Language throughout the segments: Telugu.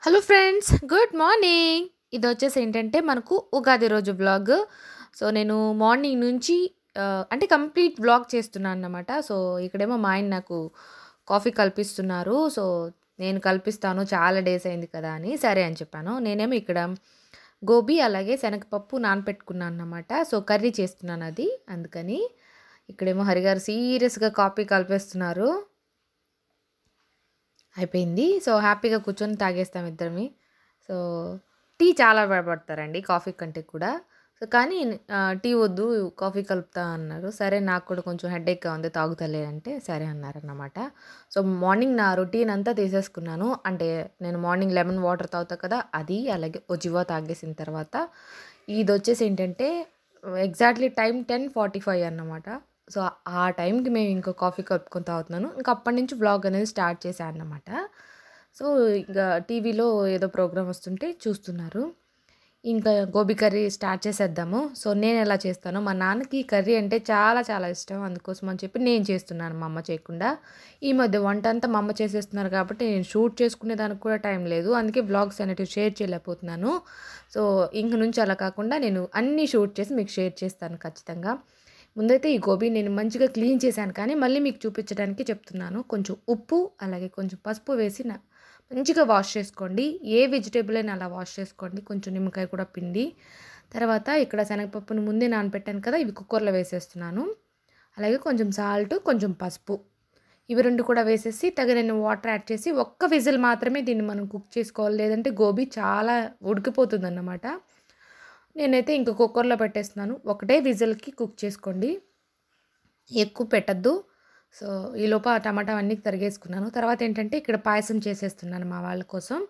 హలో ఫ్రెండ్స్ గుడ్ మార్నింగ్ ఇది వచ్చేసి ఏంటంటే మనకు ఉగాది రోజు వ్లాగ్ సో నేను మార్నింగ్ నుంచి ఆ, అంటే కంప్లీట్ వ్లాగ్ చేస్తున్నాను అన్నమాట సో ఇక్కడేమో మా ఆయన నాకు కాఫీ కల్పిస్తున్నారు సో నేను కల్పిస్తాను చాలా డేస్ అయింది కదా అని సరే అని చెప్పాను నేనేమో ఇక్కడ గోబీ అలాగే శనగపప్పు నానపెట్టుకున్నాను అన్నమాట సో కర్రీ చేస్తున్నాను అది అందుకని ఇక్కడేమో హరిగారు సీరియస్గా కాఫీ కలిపేస్తున్నారు అయిపోయింది సో హ్యాపీగా కూర్చొని తాగేస్తాం ఇద్దరమి సో టీ చాలా భయపడతారండి కాఫీ కంటే కూడా సో కానీ ఆ, టీ వద్దు కాఫీ కలుపుతా అన్నారు సరే నాకు కూడా కొంచెం హెడేక్గా ఉంది తాగుతలే అంటే సరే అన్నారన్నమాట సో మార్నింగ్ నా రొటీన్ అంతా తీసేసుకున్నాను అంటే నేను మార్నింగ్ లెమన్ వాటర్ తాగుతా కదా అది అలాగే ఒజివా తాగేసిన తర్వాత ఇది వచ్చేసి ఏంటంటే exactly time ten forty five అన్నమాట సో ఆ టైంకి మేము ఇంకో కాఫీ కలుపుకొని తాగుతున్నాను ఇంకా అప్పటి నుంచి వ్లాగ్ అనేది స్టార్ట్ చేశాను అన్నమాట సో ఇంకా టీవీలో ఏదో ప్రోగ్రామ్ వస్తుంటే చూస్తున్నారు ఇంకా గోబీ కర్రీ స్టార్ట్ చేసేద్దాము సో నేను ఎలా చేస్తానో మా నాన్నకి కర్రీ అంటే చాలా చాలా ఇష్టం అందుకోసం అని చెప్పి నేను చేస్తున్నాను మా అమ్మ చేయకుండా ఈ మధ్య వంట అంతా మా అమ్మ చేసేస్తున్నారు కాబట్టి నేను షూట్ చేసుకునే దానికి కూడా టైం లేదు అందుకే బ్లాగ్స్ అనేటివి షేర్ చేయలేకపోతున్నాను సో ఇంక నుంచి అలా కాకుండా నేను అన్నీ షూట్ చేసి మీకు షేర్ చేస్తాను ఖచ్చితంగా ముందైతే ఈ గోబీ నేను మంచిగా క్లీన్ చేశాను కానీ మళ్ళీ మీకు చూపించడానికి చెప్తున్నాను కొంచెం ఉప్పు అలాగే కొంచెం పసుపు వేసి నా మంచిగా వాష్ చేసుకోండి ఏ వెజిటేబుల్ అయినా అలా వాష్ చేసుకోండి కొంచెం నిమ్మకాయ కూడా పిండి తర్వాత ఇక్కడ శనగపప్పును ముందే నానబెట్టాను కదా ఇవి కుక్కర్లో వేసేస్తున్నాను అలాగే కొంచెం సాల్ట్ కొంచెం పసుపు ఇవి రెండు కూడా వేసేసి తగిన వాటర్ యాడ్ చేసి ఒక్క విజిల్ మాత్రమే దీన్ని మనం కుక్ చేసుకోవాలి లేదంటే గోబీ చాలా ఉడికిపోతుంది అన్నమాట నేనైతే ఇంక కుక్కర్లో పెట్టేస్తున్నాను ఒకటే విజిల్కి కుక్ చేసుకోండి ఎక్కువ పెట్టద్దు సో ఈ లోప టమాటా అన్నీ తరిగేసుకున్నాను తర్వాత ఏంటంటే ఇక్కడ పాయసం చేసేస్తున్నాను మా వాళ్ళ కోసం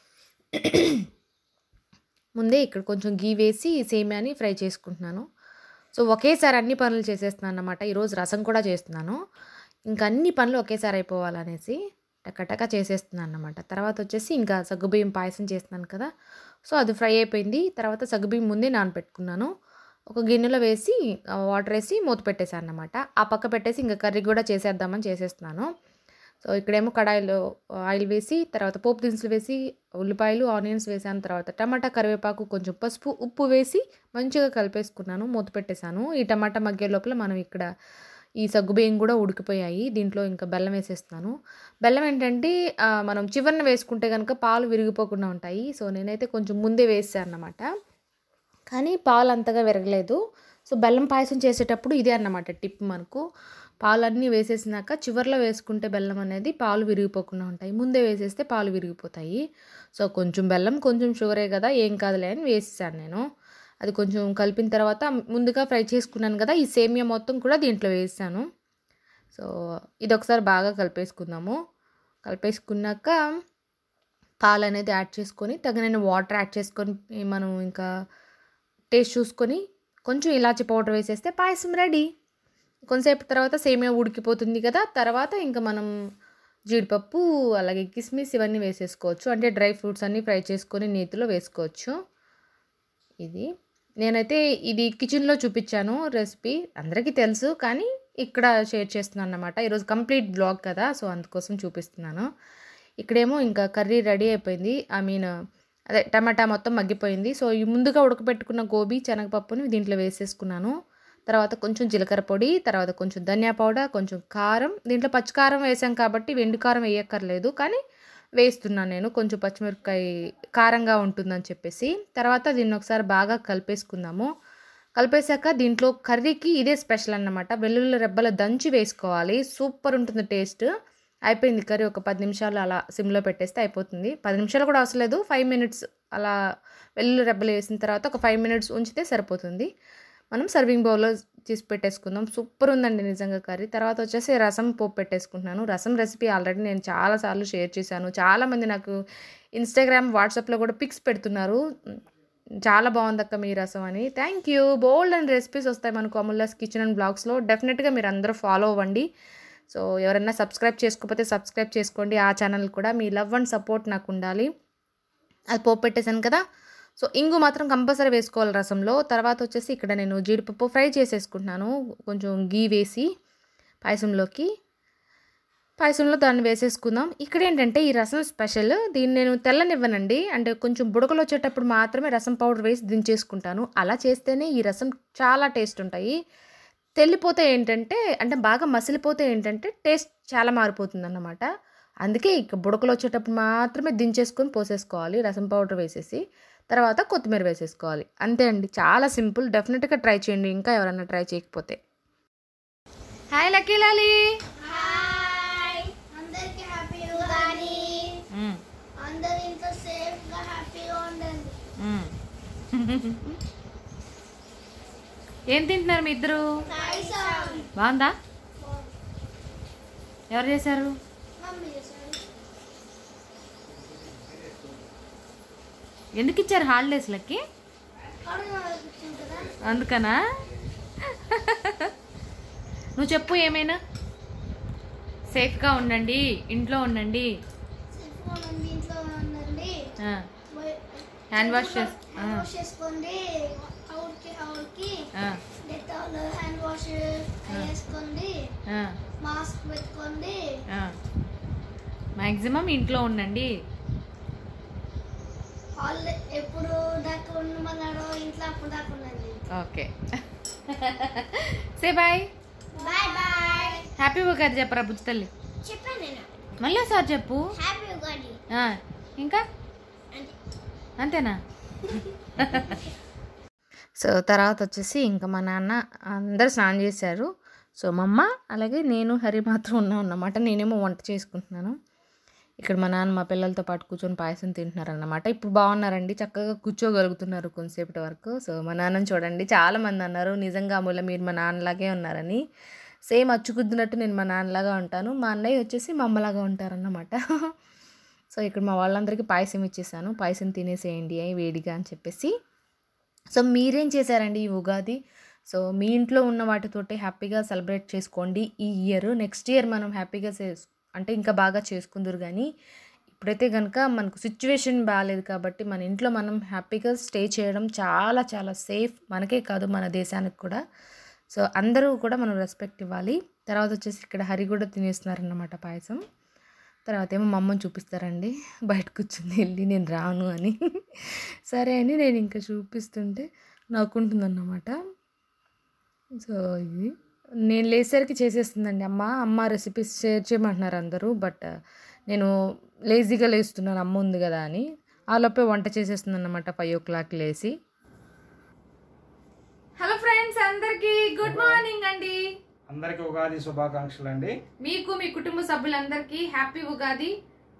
ముందే ఇక్కడ కొంచెం గీ వేసి సేమియాని ఫ్రై చేసుకుంటున్నాను సో ఒకేసారి అన్ని పనులు చేసేస్తున్నాను అన్నమాట ఈరోజు రసం కూడా చేస్తున్నాను ఇంకా అన్ని పనులు ఒకేసారి అయిపోవాలనేసి టకటక చేసేస్తున్నాను అన్నమాట తర్వాత వచ్చేసి ఇంకా సగ్గుబియ్యం పాయసం చేస్తున్నాను కదా సో అది ఫ్రై అయిపోయింది తర్వాత సగ్గుబియ్యం ముందే నానపెట్టుకున్నాను ఒక గిన్నెలో వేసి ఆ, వాటర్ వేసి మూత పెట్టేశాను అన్నమాట ఆ పక్క పెట్టేసి ఇంకా కర్రీ కూడా చేసేద్దామని చేసేస్తున్నాను సో ఇక్కడేమో కడాయిలో ఆయిల్ వేసి తర్వాత పోపు దినుసులు వేసి ఉల్లిపాయలు ఆనియన్స్ వేసాను తర్వాత టమాటా కరివేపాకు కొంచెం పసుపు ఉప్పు వేసి మంచిగా కలిపేసుకున్నాను మూత పెట్టేశాను ఈ టమాటా మగ్గే లోపల మనం ఇక్కడ ఈ సగ్గుబియ్యం కూడా ఉడికిపోయాయి దీంట్లో ఇంకా బెల్లం వేసేస్తున్నాను బెల్లం ఏంటంటే ఆ, మనం చివరిన వేసుకుంటే కనుక పాలు విరిగిపోకుండా ఉంటాయి సో నేనైతే కొంచెం ముందే వేసాను అన్నమాట కానీ పాలు అంతగా విరగలేదు సో బెల్లం పాయసం చేసేటప్పుడు ఇదే అన్నమాట టిప్ మనకు పాలన్నీ వేసేసినాక చివర్లో వేసుకుంటే బెల్లం అనేది పాలు విరిగిపోకుండా ఉంటాయి ముందే వేసేస్తే పాలు విరిగిపోతాయి సో కొంచెం బెల్లం కొంచెం షుగరే కదా ఏం కాదులే అని వేసేసాను నేను అది కొంచెం కలిపిన తర్వాత ముందుగా ఫ్రై చేసుకున్నాను కదా ఈ సేమియా మొత్తం కూడా దీంట్లో వేసాను సో ఇది ఒకసారి బాగా కలిపేసుకుందాము కలిపేసుకున్నాక పాలు అనేది యాడ్ చేసుకొని తగిన వాటర్ యాడ్ చేసుకొని మనం ఇంకా టేస్ట్ చూసుకొని కొంచెం ఇలాచి పౌడర్ వేసేస్తే పాయసం రెడీ కొంతసేపు తర్వాత సేమియా ఉడికిపోతుంది కదా తర్వాత ఇంకా మనం జీడిపప్పు అలాగే కిస్మిస్ ఇవన్నీ వేసేసుకోవచ్చు అంటే డ్రై ఫ్రూట్స్ అన్నీ ఫ్రై చేసుకొని నేతిలో వేసుకోవచ్చు ఇది నేనైతే ఇది కిచెన్లో చూపించాను రెసిపీ అందరికీ తెలుసు కానీ ఇక్కడ షేర్ చేస్తున్నాను అన్నమాట ఈరోజు కంప్లీట్ బ్లాగ్ కదా సో అందుకోసం చూపిస్తున్నాను ఇక్కడేమో ఇంకా కర్రీ రెడీ అయిపోయింది ఐ మీన్ అదే టమాటా మొత్తం మగ్గిపోయింది సో ఈ ముందుగా ఉడకబెట్టుకున్న గోబీ శనగపప్పుని దీంట్లో వేసేసుకున్నాను తర్వాత కొంచెం జీలకర్ర పొడి తర్వాత కొంచెం ధనియా పౌడర్ కొంచెం కారం దీంట్లో పచ్చికారం వేసాం కాబట్టి వెండి కారం వేయక్కర్లేదు కానీ వేస్తున్నాను నేను కొంచెం పచ్చిమిరపకాయ కారంగా ఉంటుందని చెప్పేసి తర్వాత దీన్ని ఒకసారి బాగా కలిపేసుకుందాము కలిపేశాక దీంట్లో కర్రీకి ఇదే స్పెషల్ అన్నమాట వెల్లుల్లి రెబ్బల దంచి వేసుకోవాలి సూపర్ ఉంటుంది టేస్ట్ అయిపోయింది కర్రీ ఒక పది నిమిషాలు అలా సిమ్లో పెట్టేస్తే అయిపోతుంది పది నిమిషాలు కూడా అవసరం లేదు ఫైవ్ మినిట్స్ అలా వెల్లుల్లి రెబ్బలు వేసిన తర్వాత ఒక ఫైవ్ మినిట్స్ ఉంచితే సరిపోతుంది మనం సర్వింగ్ బౌల్లో తీసి పెట్టేసుకుందాం సూపర్ ఉందండి నిజంగా కర్రీ తర్వాత వచ్చేసి రసం పోపు పెట్టేసుకుంటున్నాను రసం రెసిపీ ఆల్రెడీ నేను చాలాసార్లు షేర్ చేశాను చాలామంది నాకు ఇన్స్టాగ్రామ్ వాట్సాప్లో కూడా పిక్స్ పెడుతున్నారు చాలా బాగుంది అక్క మీ రసం అని థ్యాంక్ యూ బోల్డ్ అండ్ రెసిపీస్ వస్తాయి మనకు అమూల్యాస్ కిచెన్ అండ్ బ్లాగ్స్లో డెఫినెట్గా మీరు అందరూ ఫాలో అవ్వండి సో ఎవరైనా సబ్స్క్రైబ్ చేసుకోకపోతే సబ్స్క్రైబ్ చేసుకోండి ఆ ఛానల్ కూడా మీ లవ్ అండ్ సపోర్ట్ నాకు ఉండాలి అది పోపు పెట్టేశాను కదా సో ఇంగు మాత్రం కంపల్సరీ వేసుకోవాలి రసంలో తర్వాత వచ్చేసి ఇక్కడ నేను జీడిపప్పు ఫ్రై చేసేసుకుంటున్నాను కొంచెం గీ వేసి పాయసంలోకి పాయసంలో దాన్ని వేసేసుకుందాం ఇక్కడ ఏంటంటే ఈ రసం స్పెషల్ దీన్ని నేను తెల్లనివ్వనండి అంటే కొంచెం బుడకలు వచ్చేటప్పుడు మాత్రమే రసం పౌడర్ వేసి దించేసుకుంటాను అలా చేస్తేనే ఈ రసం చాలా టేస్ట్ ఉంటాయి తెల్లిపోతే ఏంటంటే అంటే బాగా మసిలిపోతే ఏంటంటే టేస్ట్ చాలా మారిపోతుంది అన్నమాట అందుకే ఇక బుడకలు వచ్చేటప్పుడు మాత్రమే దించేసుకొని పోసేసుకోవాలి రసం పౌడర్ వేసేసి తర్వాత కొత్తిమీర వేసేసుకోవాలి అంతే అండి చాలా సింపుల్ డెఫినెట్గా ట్రై చేయండి ఇంకా ఎవరైనా ట్రై చేయకపోతే హాయ్ లక్కీ లాలి హాయ్ అందరికి హ్యాపీ ఉగాది అందరు ఇంట్లో సేఫ్ గా హ్యాపీగా ఉండండి ఏం తింటున్నారు మీ ఇద్దరు పాయసం బాగుందా ఎవరు చేశారు మమ్మీ చేశారు ఎందుకు ఇచ్చారు హాలిడేస్లకి కడుగు వచ్చింది కదా అందుకనా నువ్వు చెప్పు ఏమైనా సేఫ్గా ఉండండి ఇంట్లో ఉండండి సేఫ్ గా ఉండండి ఇంట్లో ఉండండి ఆ, హ్యాండ్ వాష్ చేస్ ఆ, హ్యాండ్ వాష్ చేసుకోండి హౌర్కి హౌర్కి ఆ, డెటాల్ హ్యాండ్ వాష్ చేసుకోండి ఆ, మాస్క్ పెట్టుకోండి ఆ. మ్యాక్సిమం ఇంట్లో ఉండండి హాలిడే ఎప్పుడు దాకా ఉండమన్నాడో ఇంట్లో అప్పుడు దాకా ఉండండి okay say bye bye bye happy Ugadi చెప్పరా బుజ్జి తల్లి చెప్పాను నేను మళ్ళీ ఒకసారి చెప్పు హ్యాపీ ఉగాది ఆ, ఇంకా అంటే అంతేనా సో తర్వాత వచ్చేసి ఇంకా మా నాన్న అందరు స్నానం చేశారు సో మా అమ్మ అలాగే నేను హరి మాత్రం ఉన్నాం అన్నమాట నేనేమో వంట చేసుకుంటున్నాను ఇక్కడ మా నాన్న మా పిల్లలతో పాటు కూర్చొని పాయసం తింటున్నారు అన్నమాట ఇప్పుడు బాగున్నారండి చక్కగా కూర్చోగలుగుతున్నారు కొంతసేపటి వరకు సో మా నాన్నని చూడండి చాలామంది అన్నారు నిజంగా అమూల మీరు మా నాన్నలాగే ఉన్నారని సేమ్ అచ్చుకుద్దినట్టు నేను మా నాన్నలాగా ఉంటాను మా అన్నయ్య వచ్చేసి మా అమ్మలాగా ఉంటారన్నమాట సో ఇక్కడ మా వాళ్ళందరికీ పాయసం ఇచ్చేసాను పాయసం తినేసేయండి అయి వేడిగా అని చెప్పేసి సో మీరేం చేశారండి ఈ ఉగాది సో మీ ఇంట్లో ఉన్న వాటితోటి హ్యాపీగా సెలబ్రేట్ చేసుకోండి ఈ ఇయర్ నెక్స్ట్ ఇయర్ మనం హ్యాపీగా చేస్ అంటే ఇంకా బాగా చేసుకుందరు కానీ ఇప్పుడైతే కనుక మనకు సిచ్యువేషన్ బాగాలేదు కాబట్టి మన ఇంట్లో మనం హ్యాపీగా స్టే చేయడం చాలా చాలా సేఫ్ మనకే కాదు మన దేశానికి కూడా సో అందరూ కూడా మనం రెస్పెక్ట్ ఇవ్వాలి తర్వాత వచ్చేసి ఇక్కడ హరి కూడా తినేస్తున్నారన్నమాట పాయసం తర్వాత ఏమో మా అమ్మని చూపిస్తారండి బయట కూర్చుంది వెళ్ళి నేను రాను అని సరే అని నేను ఇంకా చూపిస్తుంటే నవ్వుకుంటుందన్నమాట సో ఇది నేను లేసరికి చేసేస్తుందండి అమ్మ అమ్మ రెసిపీస్ షేర్ చేయమంటున్నారు అందరూ బట్ నేను లేజీగా లేస్తున్నాను అమ్మ ఉంది కదా అని ఆ లోపే వంట చేసేస్తుంది అన్నమాట ఫైవ్ ఓ క్లాక్ లేసి హలో ఫ్రెండ్స్ అందరికీ గుడ్ మార్నింగ్ అండి అందరికీ ఉగాది శుభాకాంక్షలు అండి మీకు మీ కుటుంబ సభ్యులందరికీ హ్యాపీ ఉగాది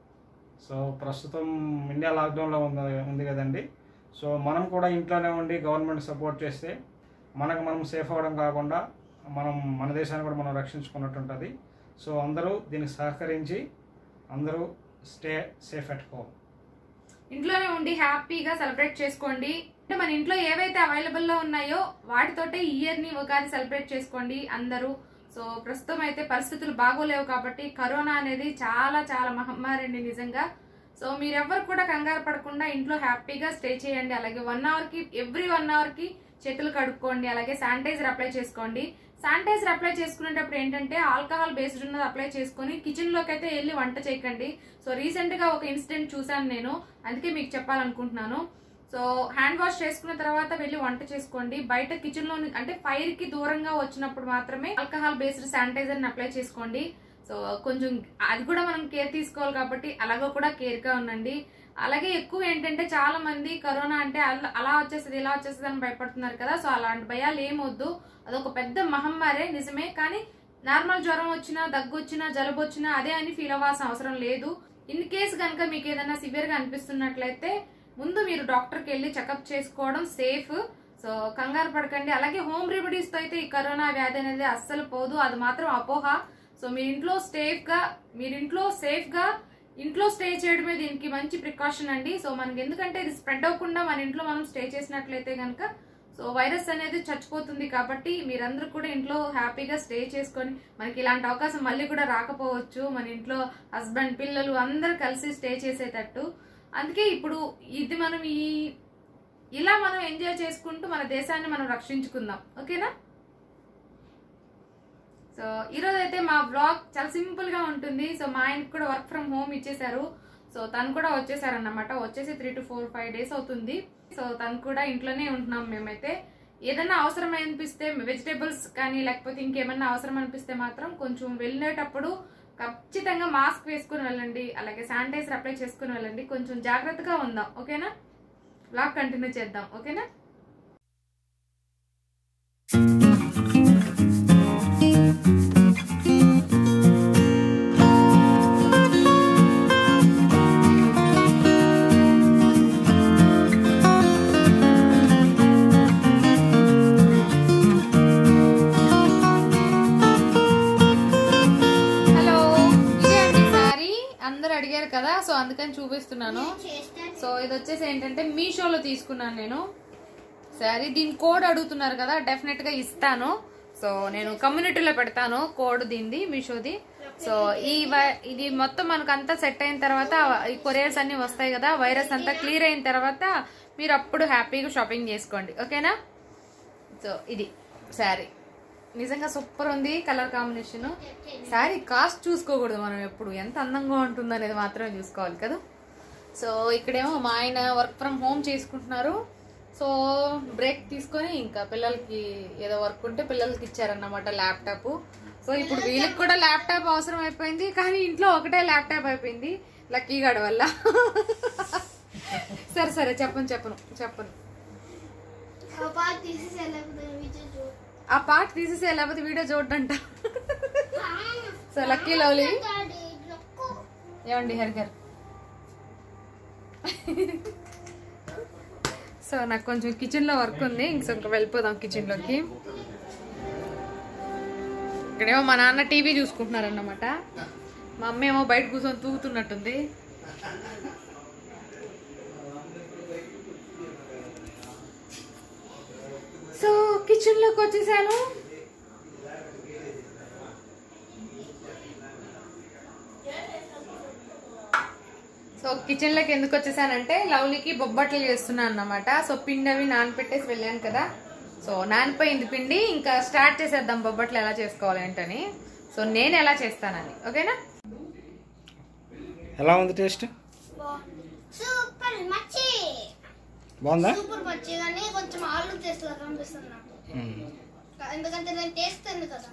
సో ప్రస్తుతం ఇండియా లాక్డౌన్లో ఉంది ఉంది కదండి సో మనం కూడా ఇంట్లోనే ఉండి గవర్నమెంట్ సపోర్ట్ చేస్తే మనకు మనం సేఫ్ అవ్వడం కాకుండా మనం మన దేశాన్ని కూడా మనం రక్షించుకున్నట్టు ఉంటుంది సో అందరూ దీనికి సహకరించి అందరూ స్టే సేఫ్ అట్ హోమ్ ఇంట్లోనే ఉండి హ్యాపీగా సెలబ్రేట్ చేసుకోండి అంటే మన ఇంట్లో ఏవైతే అవైలబుల్ లో ఉన్నాయో వాటితోటే ఈ ఇయర్ ని ఉగాది సెలబ్రేట్ చేసుకోండి అందరూ సో ప్రస్తుతం అయితే పరిస్థితులు బాగోలేవు కాబట్టి కరోనా అనేది చాలా చాలా మహమ్మారి అండి నిజంగా సో మీరెవ్వరు కూడా కంగారు పడకుండా ఇంట్లో హ్యాపీగా స్టే చేయండి అలాగే వన్ అవర్ కి ఎవ్రీ వన్ అవర్ కి చేతులు కడుక్కోండి అలాగే శానిటైజర్ అప్లై చేసుకోండి శానిటైజర్ అప్లై చేసుకునేటప్పుడు ఏంటంటే ఆల్కహాల్ బేస్డ్ ఉన్నది అప్లై చేసుకొని కిచెన్ లోకి అయితే వెళ్ళి వంట చేయకండి సో రీసెంట్ గా ఒక ఇన్సిడెంట్ చూసాను నేను అందుకే మీకు చెప్పాలనుకుంటున్నాను సో హ్యాండ్ వాష్ చేసుకున్న తర్వాత వెళ్ళి వంట చేసుకోండి బయట కిచెన్ లో అంటే ఫైర్ కి దూరంగా వచ్చినప్పుడు మాత్రమే ఆల్కహాల్ బేస్డ్ శానిటైజర్ ని అప్లై చేసుకోండి సో కొంచెం అది కూడా మనం కేర్ తీసుకోవాలి కాబట్టి అలాగో కూడా కేర్ గా ఉండండి అలాగే ఎక్కువ ఏంటంటే చాలా మంది కరోనా అంటే అల- అలా వచ్చేస్తుంది ఇలా వచ్చేస్తుంది అని భయపడుతున్నారు కదా సో అలాంటి భయాలు ఏమొద్దు అదొక పెద్ద మహమ్మారే నిజమే కానీ నార్మల్ జ్వరం వచ్చినా దగ్గు వచ్చినా జలుబు వచ్చినా అదే అని ఫీల్ అవ్వాల్సిన అవసరం లేదు ఇన్ కేసు కనుక మీకు ఏదైనా సివియర్ గా అనిపిస్తున్నట్లయితే ముందు మీరు డాక్టర్కి వెళ్ళి చెకప్ చేసుకోవడం సేఫ్ సో కంగారు పడకండి అలాగే హోమ్ రెమెడీస్ తో అయితే ఈ కరోనా వ్యాధి అనేది అస్సలు పోదు అది మాత్రం అపోహ సో మీ ఇంట్లో సేఫ్ గా మీరు ఇంట్లో సేఫ్ గా ఇంట్లో స్టే చేయడమే దీనికి మంచి ప్రికాషన్ అండి సో మనకి ఎందుకంటే ఇది స్ప్రెడ్ అవ్వకుండా మన ఇంట్లో మనం స్టే చేసినట్లయితే కనుక సో వైరస్ అనేది చచ్చిపోతుంది కాబట్టి మీరందరూ కూడా ఇంట్లో హ్యాపీగా స్టే చేసుకొని మనకి ఇలాంటి అవకాశం మళ్ళీ కూడా రాకపోవచ్చు మన ఇంట్లో హస్బెండ్ పిల్లలు అందరు కలిసి స్టే చేసేటట్టు అందుకే ఇప్పుడు ఇది మనం ఈ ఇలా మనం ఎంజాయ్ చేసుకుంటూ మన దేశాన్ని మనం రక్షించుకుందాం ఓకేనా సో సో ఈరోజు అయితే మా బ్లాగ్ చాలా సింపుల్ గా ఉంటుంది సో మా ఆయనకి కూడా వర్క్ ఫ్రమ్ హోమ్ ఇచ్చేసారు సో తను కూడా వచ్చేసారన్నమాట వచ్చేసి three to four five days అవుతుంది సో తను కూడా ఇంట్లోనే ఉంటున్నాం మేమైతే ఏదైనా అవసరం అనిపిస్తే వెజిటేబుల్స్ కానీ లేకపోతే ఇంకేమన్నా అవసరం అనిపిస్తే మాత్రం కొంచెం వెళ్ళేటప్పుడు ఖచ్చితంగా మాస్క్ వేసుకుని వెళ్ళండి అలాగే శానిటైజర్ అప్లై చేసుకుని వెళ్ళండి కొంచెం జాగ్రత్తగా ఉందాం ఓకేనా బ్లాగ్ కంటిన్యూ చేద్దాం ఓకేనా హలో ఇదే అండి సారీ అందరు అడిగారు కదా సో అందుకని చూపిస్తున్నాను చేస్తాను సో ఇది వచ్చేసి ఏంటంటే మీషోలో తీసుకున్నాను నేను సరే దీని కోడ్ అడుగుతున్నారు కదా డెఫినెట్ గా ఇస్తాను సో నేను కమ్యూనిటీలో పెడతాను కోడ్ దీనిది మీషోది సో ఈ వై- ఇది మొత్తం మనకు అంతా సెట్ అయిన తర్వాత ఈ కొరియర్స్ అన్ని వస్తాయి కదా వైరస్ అంతా క్లియర్ అయిన తర్వాత మీరు అప్పుడు హ్యాపీగా షాపింగ్ చేసుకోండి ఓకేనా సో ఇది శారీ నిజంగా సూపర్ ఉంది కలర్ కాంబినేషన్ శారీ కాస్ట్ చూసుకోకూడదు మనం ఎప్పుడు ఎంత అందంగా ఉంటుందో అనేది మాత్రమే చూసుకోవాలి కదా సో ఇక్కడేమో మా ఆయన వర్క్ ఫ్రమ్ హోమ్ చేసుకుంటున్నారు సో బ్రేక్ తీసుకొని ఇంకా పిల్లలకి ఏదో వర్క్ ఉంటే పిల్లలకి ఇచ్చారన్నమాట ల్యాప్టాప్ సో ఇప్పుడు వీళ్ళకి కూడా ల్యాప్టాప్ అవసరం అయిపోయింది కానీ ఇంట్లో ఒకటే ల్యాప్టాప్ అయిపోయింది లక్కీ గడ వల్ల సరే సరే చెప్పను చెప్పను చెప్పను పాప తీసేసి వెళ్ళకపోతే విజయ్ చూ ఆ పాట తీసేసి లేకపోతే వీడియో చూడంట సో లక్కీ లవ్లీ ఏమండి హరిగారు సో నాకు కొంచెం కిచెన్ లో వర్క్ ఉంది ఇంక సో ఇంకా వెళ్ళిపోదాం కిచెన్ లోకి ఇక్కడేమో మా నాన్న టీవీ చూసుకుంటున్నారన్నమాట మా అమ్మ ఏమో బయట కూర్చొని తూగుతున్నట్టుంది సో కిచెన్ లోకి వచ్చేసాను సో కిచెన్ లోకి ఎందుకు వచ్చేసానంటే లవ్లీకి బొబ్బట్లు చేస్తున్నాను అన్నమాట సో పిండి అవి నానపెట్టేసి వెళ్ళాను కదా సో నానిపోయింది పిండి ఇంకా స్టార్ట్ చేసేద్దాం బొబ్బట్లు ఎలా చేసుకోవాలి ఏంటని సో నేను ఎలా చేస్తానని ఓకేనా ఎలా ఉంది టేస్ట్ సూపర్ మచ్చి బాగుందా సూపర్ మచ్చి కానీ కొంచెం ఆలు టేస్ట్ లాగా అనిపిస్తుంది నాకు ఎందుకంటే నేను టేస్ట్ ఉంది కదా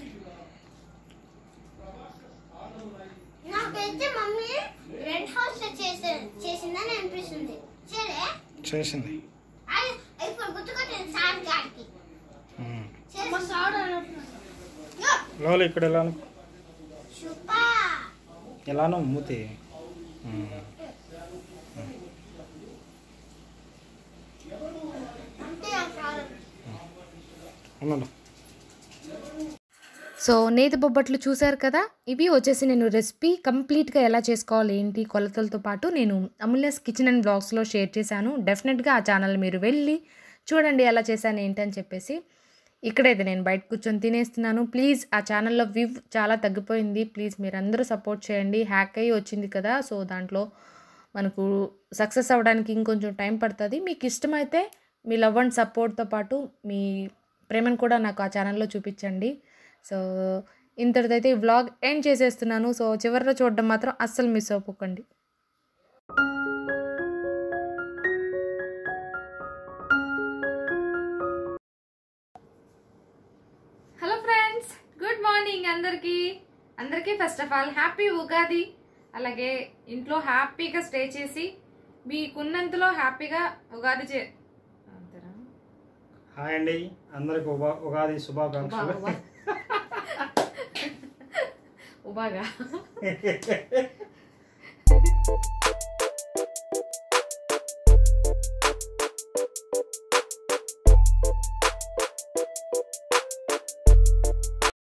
నాకైతే మమ్మీ రెడ్ హౌస్ లో చేసే చేసిందని అనిపిస్తుంది సరే చేసింది అది ఇప్పుడు గుర్తుకొచ్చింది సార్ గారికి మా సార్ అన్నట్టున్నాడు లోపల ఇక్కడ ఎలాను సూపర్ ఎలానో మూతి ఉమ్. అంతే ఆ సార్ ఉన్నాను సో నేతి బొబ్బట్లు చూశారు కదా ఇవి వచ్చేసి నేను రెసిపీ కంప్లీట్గా ఎలా చేసుకోవాలి ఏంటి కొలతలతో పాటు నేను అమూల్యస్ కిచెన్ అండ్ బ్లాగ్స్లో షేర్ చేశాను డెఫినెట్గా ఆ ఛానల్ మీరు వెళ్ళి చూడండి ఎలా చేశాను ఏంటని చెప్పేసి ఇక్కడైతే నేను బయట కూర్చొని తినేస్తున్నాను ప్లీజ్ ఆ ఛానల్లో వివ్ చాలా తగ్గిపోయింది ప్లీజ్ మీరు అందరూ సపోర్ట్ చేయండి హ్యాక్ అయ్యి వచ్చింది కదా సో దాంట్లో మనకు సక్సెస్ అవ్వడానికి ఇంకొంచెం టైం పడుతుంది మీకు ఇష్టమైతే మీ లవ్ అండ్ సపోర్ట్తో పాటు మీ ప్రేమను కూడా నాకు ఆ ఛానల్లో చూపించండి సో ఇంతటిదైతే ఈ వ్లాగ్ ఎండ్ చేసేస్తున్నాను సో చివరిలో చూడడం మాత్రం అస్సలు మిస్ అవ్వకండి హలో ఫ్రెండ్స్ గుడ్ మార్నింగ్ అందరికీ అందరికీ first of all happy Ugadi అలాగే ఇంట్లో హ్యాపీగా స్టే చేసి మీకున్నంతలో హ్యాపీగా ఉగాది చే అంతేనా? హాయ్ అండి అందరికి ఉగా ఉగాది శుభాకాంక్షలు ఉబా, ఉబా. ఉబాగా